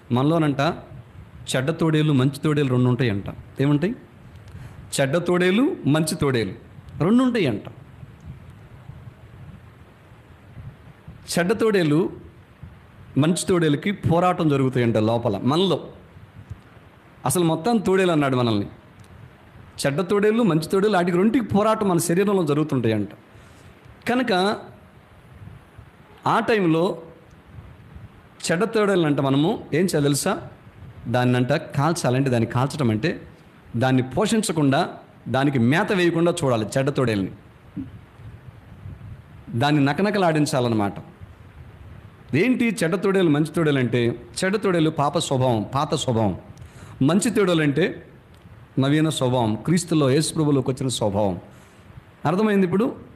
మనలోనంట చెడ్డ తోడేలు మంచి తోడేలు రెండు ఉంటాయి అంట ఏముంటాయి చెడ్డ తోడేలు మంచి తోడేలు రెండు ఉంటాయి అంట చెడ్డ తోడేలు మంచి తోడేలుకి పోరాటం జరుగుతాయంట లోపల మనలో అసలు మొత్తం తోడేలు అన్నాడు మనల్ని చెడ్డ తోడేలు మంచి తోడేలు వాటికి రెండుకి పోరాటం మన శరీరంలో జరుగుతుంటాయంట కనుక ఆ టైంలో చెడ్డ తోడేలు అంట మనము ఏం చేయాలి తెలుసా దాన్ని అంట కాల్చాలంటే దాన్ని కాల్చడం అంటే దాన్ని పోషించకుండా దానికి మేత వేయకుండా చూడాలి చెడ్డ తోడేల్ని దాన్ని నకనకలాడించాలన్నమాట ఏంటి చెడ్డ తోడేలు మంచి తోడేలు అంటే చెడ్డ తోడేలు పాప స్వభావం పాత స్వభావం మంచి తోడేలు అంటే నవీన స్వభావం క్రీస్తులో యేసుప్రభులోకి వచ్చిన స్వభావం అర్థమైంది ఇప్పుడు